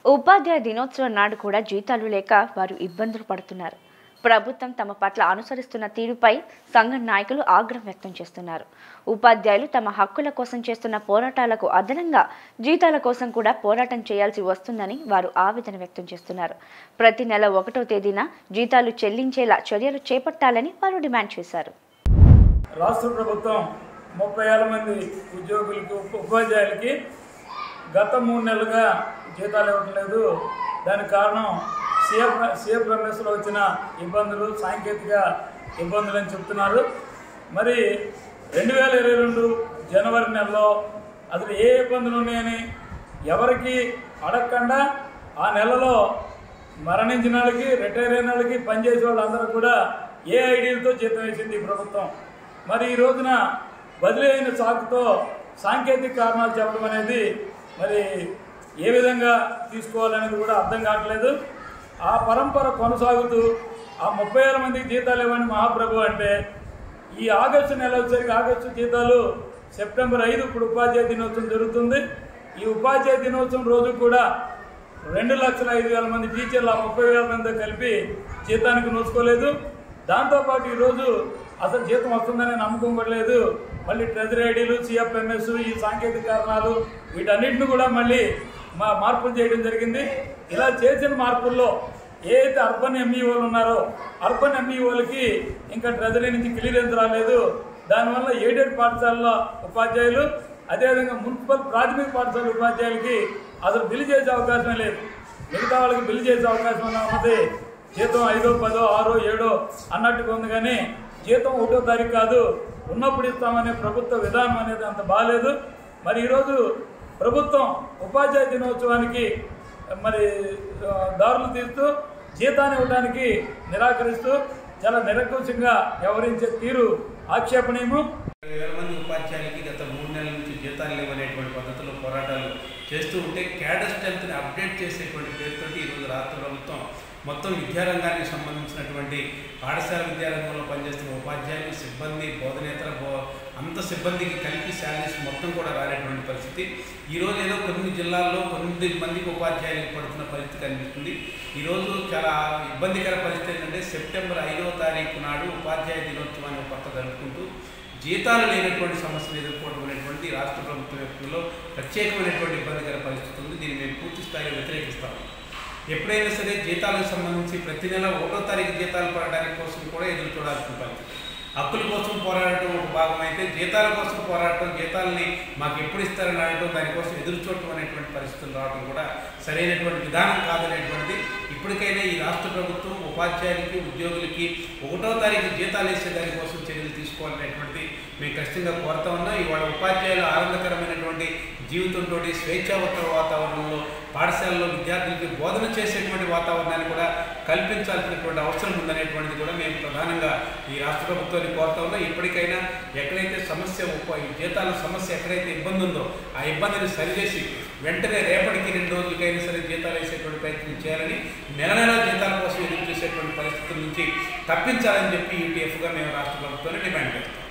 ఉపాధ్యాయ దినోత్సవం నాడు కూడా జీతాలు లేక వారు ఇబ్బందులు పడుతున్నారు ప్రభుత్వం తమ పట్ల అనుసరిస్తున్న తీరుపై సంఘం నాయకులు ఆగ్రహం వ్యక్తం చేస్తున్నారు ఉపాధ్యాయులు తమ హక్కుల కోసం చేస్తున్న పోరాటాలకు అదనంగా జీతాల కోసం కూడా పోరాటం చేయాల్సి వస్తుందని వారు ఆవేదన వ్యక్తం చేస్తున్నారు ప్రతి నెల ఒకటో తేదీన జీతాలు చెల్లించేలా చర్యలు చేపట్టాలని వారు డిమాండ్ చేశారు రాష్ట్ర ప్రభుత్వం ముప్పై వేల మంది ఉద్యోగులకు ఉప- ఉపాధ్యాయులకి గత మూడు నెలలుగా జీతాలు ఇవ్వటం లేదు దానికి కారణం సీఎం సీఎం రమేష్లో వచ్చిన ఇబ్బందులు సాంకేతిక ఇబ్బందులు అని చెప్తున్నారు మరి రెండు వేల ఇరవై రెండు జనవరి నెలలో అసలు ఏ ఇబ్బందులు ఉన్నాయని ఎవరికి అడగకుండా ఆ నెలలో మరణించిన వాళ్ళకి రిటైర్ అయిన వాళ్ళకి పనిచేసే వాళ్ళందరూ కూడా ఏ ఐడీలతో జీతం వేసింది ఈ ప్రభుత్వం మరి ఈ రోజున బదిలీ అయిన సాకుతో సాంకేతిక కారణాలు చెప్పడం అనేది మరి ఏ విధంగా తీసుకోవాలనేది కూడా అర్థం కావట్లేదు ఆ పరంపర కొనసాగుతూ ఆ ముప్పై వేల మందికి జీతాలు ఇవ్వండి మహాప్రభు అంటే ఈ ఆగస్టు నెల వచ్చేసరికి ఆగస్టు జీతాలు సెప్టెంబర్ ఐదు ఇప్పుడు ఉపాధ్యాయ దినోత్సవం జరుగుతుంది ఈ ఉపాధ్యాయ దినోత్సవం రోజు కూడా రెండు లక్షల ఐదు వేల మంది టీచర్లు ఆ ముప్పై వేల మంది కలిపి జీతానికి నోచుకోలేదు దాంతోపాటు ఈరోజు అసలు జీతం వస్తుందనే నమ్మకం కూడా లేదు మళ్ళీ ట్రెజరీ ఐడీలు సిఎఫ్ఎంఎస్ ఈ సాంకేతిక కారణాలు వీటన్నిటిని కూడా మళ్ళీ మా మార్పులు చేయడం జరిగింది ఇలా చేసిన మార్పుల్లో ఏ అయితే అర్బన్ ఎంఈఓలు ఉన్నారో అర్బన్ ఎంఈఓలకి ఇంకా ట్రెజరీ నుంచి క్లియరెన్స్ రాలేదు దానివల్ల ఎయిడెడ్ పాఠశాలల ఉపాధ్యాయులు అదేవిధంగా మున్సిపల్ ప్రాథమిక పాఠశాల ఉపాధ్యాయులకి అసలు బిల్లు చేసే అవకాశమే లేదు మిగతా వాళ్ళకి బిల్లు చేసే అవకాశం ఉన్న ఉన్నది జీతం ఐదో పదో ఆరో ఏడో అన్నట్టుగా ఉంది కానీ జీతం ఒకటో తారీఖు కాదు ఉన్నప్పుడు ఇస్తామనే ప్రభుత్వ విధానం అనేది అంత బాగాలేదు మరి ఈరోజు ప్రభుత్వం ఉపాధ్యాయ దినోత్సవానికి మరి ఆ, దారులు తీస్తూ జీతాన్ని ఇవ్వడానికి నిరాకరిస్తూ చాలా నిరంకుశంగా వ్యవహరించే తీరు ఆక్షేపణీయము ఇరవై వేల మంది ఉపాధ్యాయులకి గత మూడు నెలల నుంచి జీతాలు లేవనేటువంటి పద్ధతిలో పోరాటాలు చేస్తూ ఉంటే క్యాడర్ స్ట్రెంత్ని అప్డేట్ చేసేటువంటి పేరుతోటి ఈరోజు రాష్ట్ర ప్రభుత్వం మొత్తం విద్యారంగానికి సంబంధించినటువంటి పాఠశాల విద్యారంగంలో పనిచేస్తున్న ఉపాధ్యాయులు సిబ్బంది బోధనేతర బో అంత సిబ్బందికి కలిపి శాలరీస్ మొత్తం కూడా రాలేటువంటి పరిస్థితి ఈరోజు ఏదో కొన్ని జిల్లాల్లో కొన్ని మందికి ఉపాధ్యాయులకు పడుతున్న పరిస్థితి కనిపిస్తుంది ఈరోజు చాలా ఇబ్బందికర పరిస్థితి ఏంటంటే సెప్టెంబర్ ఐదవ తారీఖు నాడు ఉపాధ్యాయ దినోత్సవాన్ని ఒక పక్క జరుపుకుంటూ జీతాలు లేనటువంటి సమస్యలు ఎదుర్కోవడం అనేటువంటి రాష్ట్ర ప్రభుత్వం వ్యక్తుల్లో ప్రత్యేకమైనటువంటి ఇబ్బందికర పరిస్థితి ఉంది దీన్ని మేము పూర్తి స్థాయిలో వ్యతిరేకిస్తాము ఎప్పుడైనా సరే జీతాలకు సంబంధించి ప్రతి నెల ఒకటో తారీఖు జీతాలు పడడానికి కోసం కూడా ఎదురు చూడాల్సిన పరిస్థితి హక్కుల కోసం పోరాడటం ఒక భాగం అయితే జీతాల కోసం పోరాడటం జీతాలని మాకు ఎప్పుడు ఇస్తారని అడగటం దానికోసం ఎదురు చూడటం అనేటువంటి పరిస్థితులు రావడం కూడా సరైనటువంటి విధానం కాదనేటువంటిది ఇప్పటికైనా ఈ రాష్ట్ర ప్రభుత్వం ఉపాధ్యాయులకి ఉద్యోగులకి ఒకటో తారీఖు జీతాలు వేసే దానికోసం చర్యలు తీసుకోవాలనేటువంటిది మేము ఖచ్చితంగా కోరుతా ఉన్నాం ఇవాళ ఉపాధ్యాయులు ఆనందకరమైనటువంటి జీవితంతో స్వేచ్ఛావత వాతావరణంలో పాఠశాలలో విద్యార్థులకి బోధన చేసేటువంటి వాతావరణాన్ని కూడా కల్పించాల్సినటువంటి అవసరం ఉందనేటువంటిది కూడా మేము ప్రధానంగా ఈ రాష్ట్ర ప్రభుత్వాన్ని కోరుతా ఉన్నాం ఇప్పటికైనా ఎక్కడైతే సమస్య ఉప- ఈ జీతాల సమస్య ఎక్కడైతే ఇబ్బంది ఉందో ఆ ఇబ్బందిని సరిచేసి వెంటనే రేపటికి రెండు రోజులకైనా సరే జీతాలు వేసేటువంటి ప్రయత్నం చేయాలని నెల నెల జీతాల కోసం ఎదురు చూసేటువంటి పరిస్థితుల నుంచి తప్పించాలని చెప్పి యూటీఎఫ్గా మేము రాష్ట్ర ప్రభుత్వాన్ని డిమాండ్ చేస్తాం